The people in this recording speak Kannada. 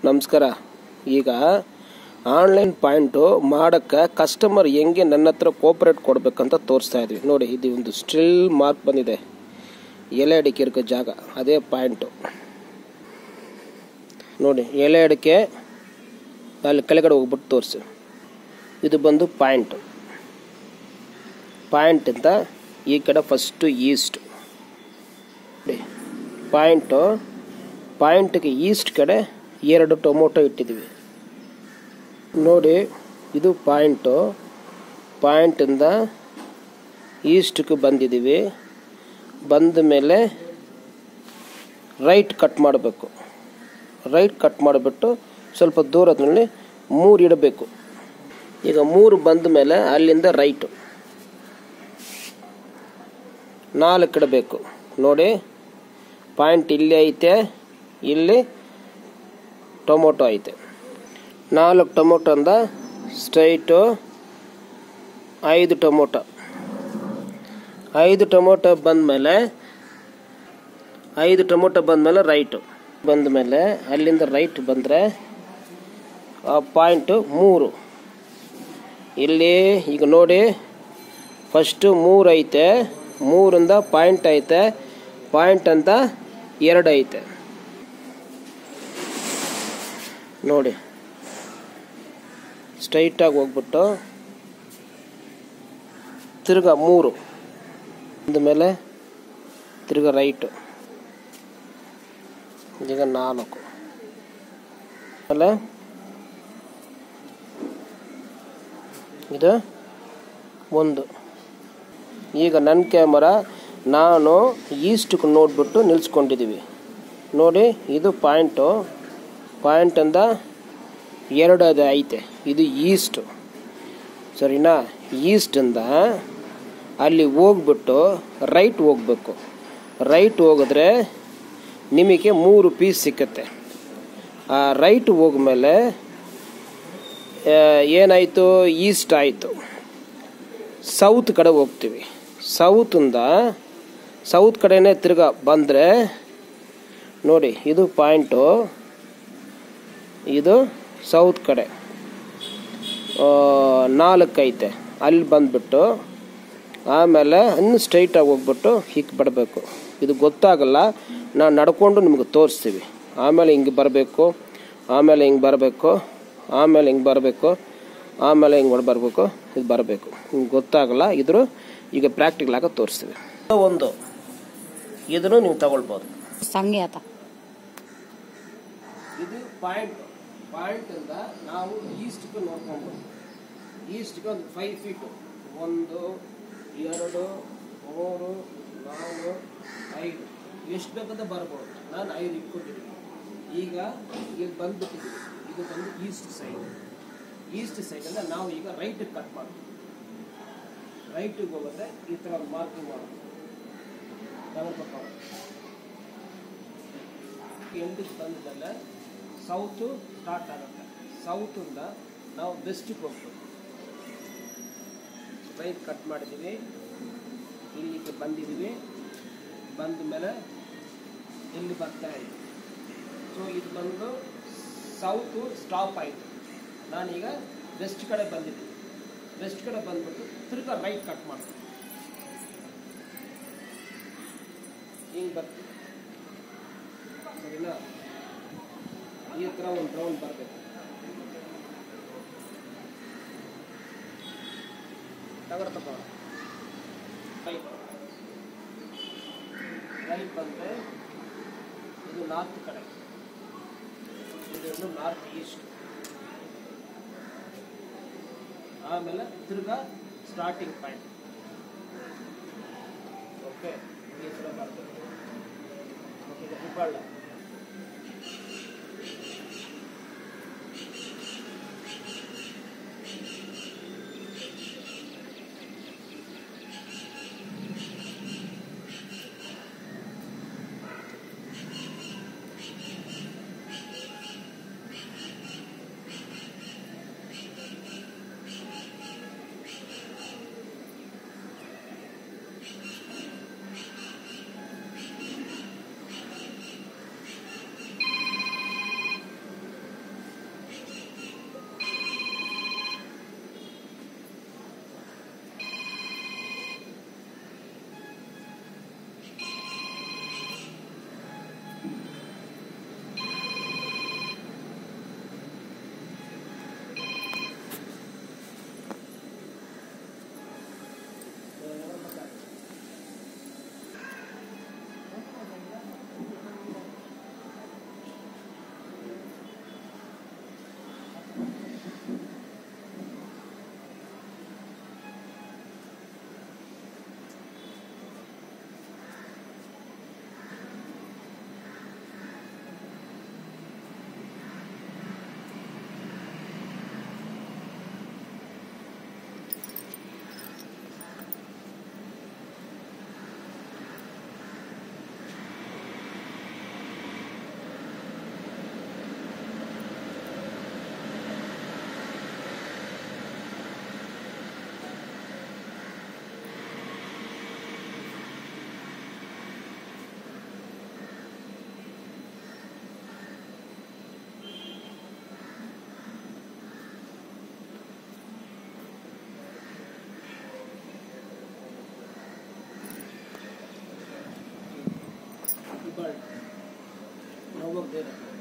ನಮಸ್ಕಾರ ಈಗ ಆನ್ಲೈನ್ ಪಾಯಿಂಟು ಮಾಡೋಕ್ಕೆ ಕಸ್ಟಮರ್ ಹೆಂಗೆ ನನ್ನ ಹತ್ರ ಕೋಪರೇಟ್ ಕೊಡಬೇಕಂತ ತೋರಿಸ್ತಾ ಇದ್ವಿ ನೋಡಿ ಇದು ಒಂದು ಸ್ಟಿಲ್ ಮಾರ್ಕ್ ಬಂದಿದೆ ಎಲೆ ಅಡಿಕೆ ಇರೋ ಜಾಗ ಅದೇ ಪಾಯಿಂಟು ನೋಡಿ ಎಲೆ ಅಡಿಕೆ ಅಲ್ಲಿ ಕೆಳಗಡೆ ಹೋಗ್ಬಿಟ್ಟು ತೋರಿಸಿ ಇದು ಬಂದು ಪಾಯಿಂಟು ಪಾಯಿಂಟಿಂದ ಈ ಕಡೆ ಫಸ್ಟು ಈಸ್ಟ್ ನೋಡಿ ಪಾಯಿಂಟು ಪಾಯಿಂಟ್ಗೆ ಈಸ್ಟ್ ಕಡೆ ಎರಡು ಟೊಮೊಟೊ ಇಟ್ಟಿದ್ದೀವಿ ನೋಡಿ ಇದು ಪಾಯಿಂಟು ಪಾಯಿಂಟಿಂದ ಈಸ್ಟ್ಗೆ ಬಂದಿದ್ದೀವಿ ಬಂದ ಮೇಲೆ ರೈಟ್ ಕಟ್ ಮಾಡಬೇಕು ರೈಟ್ ಕಟ್ ಮಾಡಿಬಿಟ್ಟು ಸ್ವಲ್ಪ ದೂರದಲ್ಲಿ ಮೂರು ಇಡಬೇಕು ಈಗ ಮೂರು ಬಂದ ಮೇಲೆ ಅಲ್ಲಿಂದ ರೈಟು ನಾಲ್ಕು ಇಡಬೇಕು ನೋಡಿ ಪಾಯಿಂಟ್ ಇಲ್ಲಿ ಐತೆ ಇಲ್ಲಿ ಟೊಮೊಟೊ ಐತೆ ನಾಲ್ಕು ಟೊಮೊಟೊ ಅಂದ ಸ್ಟ್ರೈಟು ಐದು ಟೊಮೊಟೊ ಐದು ಟೊಮೊಟೊ ಬಂದಮೇಲೆ ಐದು ಟೊಮೊಟೊ ಬಂದಮೇಲೆ ರೈಟು ಬಂದಮೇಲೆ ಅಲ್ಲಿಂದ ರೈಟ್ ಬಂದರೆ ಆ ಪಾಯಿಂಟು ಮೂರು ಇಲ್ಲಿ ಈಗ ನೋಡಿ ಫಸ್ಟು ಮೂರು ಐತೆ ಮೂರಿಂದ ಪಾಯಿಂಟ್ ಐತೆ ಪಾಯಿಂಟ್ ಅಂತ ಎರಡು ಐತೆ ನೋಡಿ ಸ್ಟ್ರೈಟಾಗಿ ಹೋಗ್ಬಿಟ್ಟು ತಿರ್ಗ ಮೂರು ಮೇಲೆ ತಿರ್ಗ ರೈಟು ಈಗ ನಾಲ್ಕು ಆಮೇಲೆ ಇದು ಒಂದು ಈಗ ನನ್ನ ಕ್ಯಾಮರಾ ನಾನು ಈಸ್ಟ್ಗೆ ನೋಡಿಬಿಟ್ಟು ನಿಲ್ಸ್ಕೊಂಡಿದ್ದೀವಿ ನೋಡಿ ಇದು ಪಾಯಿಂಟು ಪಾಯಿಂಟಿಂದ ಎರಡು ಅದು ಐತೆ ಇದು ಈಸ್ಟು ಸರಿನಾ ಈಸ್ಟಿಂದ ಅಲ್ಲಿ ಹೋಗ್ಬಿಟ್ಟು ರೈಟ್ ಹೋಗ್ಬೇಕು ರೈಟ್ ಹೋಗಿದ್ರೆ ನಿಮಗೆ ಮೂರು ಪೀಸ್ ಸಿಕ್ಕತ್ತೆ ಆ ರೈಟ್ ಹೋಗ್ಮೇಲೆ ಏನಾಯಿತು ಈಸ್ಟ್ ಆಯಿತು ಸೌತ್ ಕಡೆ ಹೋಗ್ತೀವಿ ಸೌತಿಂದ ಸೌತ್ ಕಡೆನೇ ತಿರ್ಗಾ ಬಂದರೆ ನೋಡಿ ಇದು ಪಾಯಿಂಟು ಇದು ಸೌತ್ ಕಡೆ ನಾಲ್ಕು ಐತೆ ಅಲ್ಲಿ ಬಂದುಬಿಟ್ಟು ಆಮೇಲೆ ಇನ್ನು ಸ್ಟ್ರೈಟಾಗಿ ಹೋಗ್ಬಿಟ್ಟು ಹಿಕ್ ಬಿಡಬೇಕು ಇದು ಗೊತ್ತಾಗಲ್ಲ ನಾವು ನಡ್ಕೊಂಡು ನಿಮ್ಗೆ ತೋರಿಸ್ತೀವಿ ಆಮೇಲೆ ಹಿಂಗೆ ಬರಬೇಕು ಆಮೇಲೆ ಹಿಂಗೆ ಬರಬೇಕು ಆಮೇಲೆ ಹಿಂಗೆ ಬರಬೇಕು ಆಮೇಲೆ ಹಿಂಗೆ ಹೊಡೆ ಬರಬೇಕು ಇದು ಬರಬೇಕು ನಿಮ್ಗೆ ಗೊತ್ತಾಗಲ್ಲ ಇದ್ರ ಈಗ ಪ್ರಾಕ್ಟಿಕಲ್ ಆಗ ತೋರಿಸ್ತೀವಿ ಒಂದು ಇದನ್ನು ನೀವು ತಗೊಳ್ಬೋದು ಸಂಗೀತ ಇದು ಪಾಯಿಂಟ್ ಪಾಯಿಂಟಿಂದ ನಾವು ಈಸ್ಟ್ಗೆ ನೋಡ್ಕೊಬೋದು ಈಸ್ಟ್ಗೆ ಒಂದು ಫೈವ್ ಫೀಟು ಒಂದು ಎರಡು ಮೂರು ನಾಲ್ಕು ಐದು ಎಷ್ಟು ಬೇಕಂತ ಬರ್ಬೋದು ನಾನು ಐದು ಇಟ್ಕೊಂಡಿದ್ದೀನಿ ಈಗ ಇಲ್ಲಿ ಬಂದ್ಬಿಟ್ಟಿದ್ದೀವಿ ಇದು ಬಂದು ಈಸ್ಟ್ ಸೈಡ್ ಈಸ್ಟ್ ಸೈಡಲ್ಲಿ ನಾವು ಈಗ ರೈಟಿಗೆ ಕಟ್ ಮಾಡ್ತೀವಿ ರೈಟಿಗೆ ಹೋಗುತ್ತೆ ಈ ಥರ ಮಾರ್ಕಿಂಗ್ ಮಾಡೋದು ಎಂಡಿಗೆ ಬಂದಮೇಲೆ ಸೌತು ಸ್ಟಾರ್ಟ್ ಆಗುತ್ತೆ ಸೌತಿಂದ ನಾವು ವೆಸ್ಟಿಗೆ ಹೋಗ್ಬೇಕು ರೈಟ್ ಕಟ್ ಮಾಡಿದ್ದೀವಿ ಇಲ್ಲಿಗೆ ಬಂದಿದ್ದೀವಿ ಬಂದ ಮೇಲೆ ಇಲ್ಲಿ ಬರ್ತಾ ಇದ್ದೀವಿ ಸೊ ಇದು ಬಂದು ಸೌತು ಸ್ಟಾಪ್ ಆಯಿತು ನಾನೀಗ ವೆಸ್ಟ್ ಕಡೆ ಬಂದಿದ್ದೀನಿ ವೆಸ್ಟ್ ಕಡೆ ಬಂದ್ಬಿಟ್ಟು ತಿರ್ಗಾ ರೈಟ್ ಕಟ್ ಮಾಡ್ತೀನಿ ಹಿಂಗೆ ಬರ್ತೀನಿ ಸರಿನಾ ಈ ಥರ ಒಂದು ರೌಂಡ್ ಬರಬೇಕು ತಗಡ ತಗೋ ರೈಟ್ ರೈಟ್ ಬಂದರೆ ಇದು ನಾರ್ತ್ ಕಡೆ ಇದು ನಾರ್ತ್ ಈಸ್ಟ್ ಆಮೇಲೆ ತಿರ್ಗಾ ಸ್ಟಾರ್ಟಿಂಗ್ ಪಾಯಿಂಟ್ ಓಕೆ ಈ ಥರ ಬರ್ತದೆ ಓಕೆ ಹುಬ್ಬಳ್ಳ ಹೋಗ್ಬೇಕು